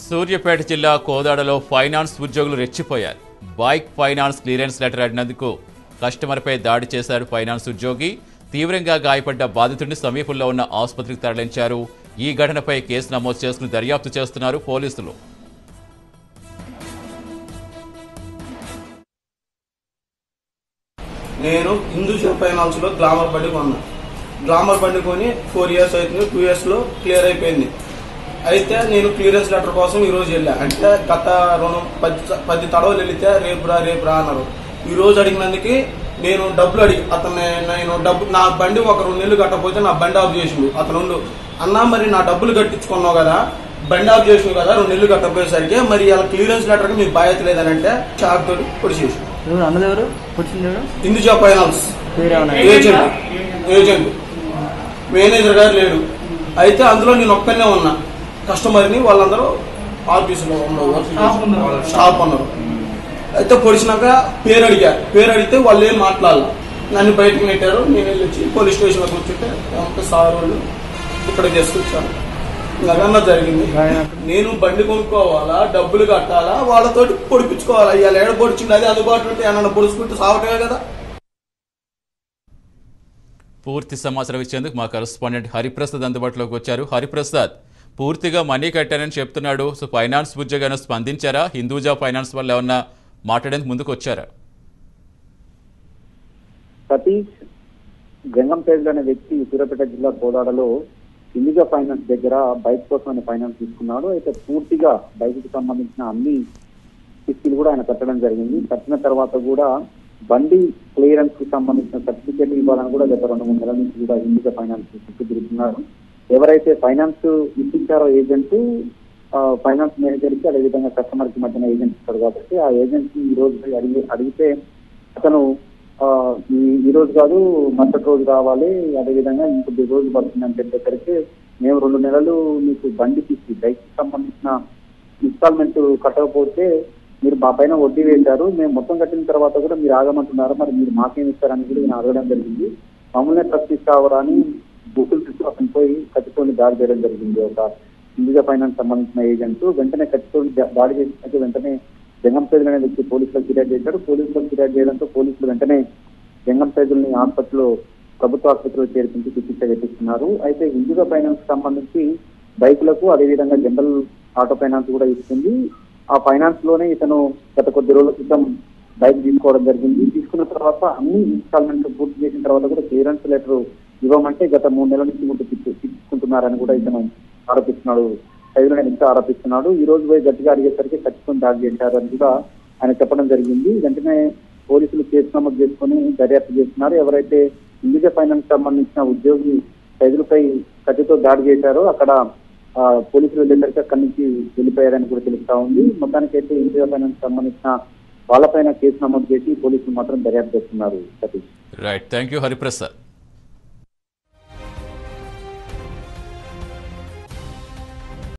సూర్యాపేట జిల్లా కోదాడలో ఫైనాన్స్ ఉద్యోగులు రెచ్చిపోయారు బైక్ ఫైనాన్స్ క్లియరెన్స్ లెటర్ అడినందుకు కస్టమర్పై దాడి చేశారు ఫైనాన్స్ ఉద్యోగి తీవ్రంగా గాయపడ్డ బాధితుడిని సమీపంలో ఉన్న ఆసుపత్రికి తరలించారు ఈ ఘటనపై కేసు నమోదు చేసుకుని దర్యాప్తు చేస్తున్నారు పోలీసులు నేను హిందూజా ఫైనాన్స్ లో గ్లామర్ బండి కొన్నా గ్లామర్ బండి కొని ఫోర్ ఇయర్స్ అవుతుంది టూ ఇయర్స్ లో క్లియర్ అయిపోయింది అయితే నేను క్లియరెన్స్ లెటర్ కోసం ఈ రోజు వెళ్ళా అంటే గత రుణం పది పది తడవలు వెళితే రేపు రా రేపు రా అన్నారు ఈ రోజు అడిగినందుకు నేను డబ్బులు అడిగి అతను నేను డబ్బు నా బండి ఒక రెండు నెలలు కట్టకపోతే నా బండి ఆఫ్ చేసిండు అతను ఉండు అన్నా మరి నా డబ్బులు కట్టించుకున్నావు కదా బండి ఆఫ్ చేసిండు కదా రెండు నెలలు కట్టపోయేసరికి మరి ఇలా క్లియరెన్స్ లెటర్కి మీకు బాధ్యత లేదని అంటే షాక్ తోటి పొడి చేసి ఎవరు అన్నది ఎవరు వచ్చింది ఎవరు హిందూజా ఫైనాన్స్ పేరేమన్నా ఏజెంట్ ఏజెంట్ మేనేజర్ గారు లేడు అయితే అందులో నేను ఒక్కనే ఉన్నా కస్టమర్ని వాళ్ళందరూ ఆఫీసులో ఉన్నారు షాప్ ఉన్నారు అయితే పొడిచినాక పేరు అడిగా పేరు అడిగితే వాళ్ళు ఏం మాట్లాడాలి నన్ను బయటకు నెట్టారు నేను వెళ్ళి వచ్చి పోలీస్ స్టేషన్లో కూర్చుంటే అంత సార్ వాళ్ళు ఇక్కడ చేసుకొచ్చాను ఇలాగన్నా జరిగింది నేను బండి కొనుక్కోవాలా డబ్బులు కట్టాలా వాళ్ళతోటి పొడిపించుకోవాలా ఇవాళ ఏడ పొడిచింది అది అందుబాటులో ఉంటే ఏమన్నా పొడుచుకుంటే సావటమే కదా పూర్తి సమాచారం ఇచ్చేందుకు మా కరెస్పాండెంట్ హరిప్రసాద్ అందుబాటులోకి వచ్చారు హరిప్రసాద్ పూర్తిగా మనీ కట్టారని చెప్తున్నాడు సో ఫైనాన్స్ ఉద్యోగాన్ని స్పందించారా హిందూజా ఫైనాన్స్ వల్ల ఏమన్నా మాట్లాడేందుకు ముందుకు వచ్చారా సతీష్ జంగంపేట అనే వ్యక్తి సూర్యాపేట జిల్లా కోదాడలో ఇండిగా ఫైనాన్స్ దగ్గర బైక్ కోసం ఆయన ఫైనాన్స్ తీసుకున్నాడు అయితే పూర్తిగా బైక్ కి సంబంధించిన అన్ని కిస్తులు కూడా ఆయన కట్టడం జరిగింది కట్టిన తర్వాత కూడా బండి క్లియరెన్స్ కి సంబంధించిన సర్టిఫికేట్ ఇవ్వాలని కూడా గత రెండు మూడు నెలల నుంచి కూడా ఇండిగా ఫైనాన్స్ చుట్టూ తిరుగుతున్నారు ఎవరైతే ఫైనాన్స్ ఇప్పించారో ఏజెంట్ ఫైనాన్స్ మేనేజర్ కి అదేవిధంగా కస్టమర్ కి మధ్యన ఏజెంట్ ఇస్తారు కాబట్టి ఆ ఏజెంట్ ఈ రోజు పోయి అడిగి అడిగితే అతను ఆ, ఈ ఈ రోజు కాదు మరుసటి రోజు రావాలి అదేవిధంగా ఇంకొద్ది రోజు పడుతుంది అని చెప్పేసరికి మేము రెండు నెలలు మీకు బండి తీసి బైక్ కి సంబంధించిన ఇన్స్టాల్మెంట్ కట్టకపోతే మీరు మా పైన వడ్డీ వేశారు మేము మొత్తం కట్టిన తర్వాత కూడా మీరు ఆగమంటున్నారు మరి మీరు మాకేం ఇస్తారని కూడా నేను అడగడం జరిగింది మమ్మల్ని ట్రస్ట్ ఇస్తావరా అని బుక్కులు తీసుకు అతను పోయి కట్టుకొని దాడి చేయడం జరిగింది ఒక ఇండియా ఫైనాన్స్ సంబంధించిన ఏజెంట్ వెంటనే కట్టుకొని దాడి చేసినట్టు వెంటనే జంగం సైజులు అనే వ్యక్తి పోలీసులకు ఫిర్యాదు చేశారు పోలీసులకు ఫిర్యాదు చేయడంతో పోలీసులు వెంటనే జంగం సైజుల్ని ఆసుపత్రిలో ప్రభుత్వ ఆసుపత్రిలో చేర్పించి చికిత్స చేపిస్తున్నారు అయితే హిందూగా ఫైనాన్స్ సంబంధించి బైకులకు అదేవిధంగా జనరల్ ఆటో ఫైనాన్స్ కూడా ఇస్తుంది ఆ ఫైనాన్స్ లోనే ఇతను గత కొద్ది రోజుల క్రితం బైక్ తీసుకోవడం జరిగింది తీసుకున్న తర్వాత అన్ని ఇన్స్టాల్మెంట్ పూర్తి చేసిన తర్వాత కూడా క్లియరెన్స్ లెటర్ ఇవ్వమంటే గత మూడు నెలల నుంచి ముందు తీసుకుంటున్నారని కూడా ఇతను ఆరోపిస్తున్నాడు సైదులు ఇంకా ఆరోపిస్తున్నాడు ఈ రోజు పోయి గట్టిగా అడిగేసరికి ఖచ్చితంగా దాడి చేశారు అని కూడా ఆయన చెప్పడం జరిగింది వెంటనే పోలీసులు కేసు నమోదు చేసుకుని దర్యాప్తు చేస్తున్నారు ఎవరైతే ఇండియా ఫైనాన్స్ సంబంధించిన ఉద్యోగి సైదులపై కత్తితో దాడి చేశారో అక్కడ ఆ, పోలీసులు వెళ్ళేసరికి అక్కడి నుంచి వెళ్ళిపోయారని కూడా తెలుస్తా ఉంది మొత్తానికి అయితే ఇండియా ఫైనాన్స్ సంబంధించిన వాళ్ళపైన కేసు నమోదు చేసి పోలీసులు మాత్రం దర్యాప్తు చేస్తున్నారు Satish right thank you Hariprasad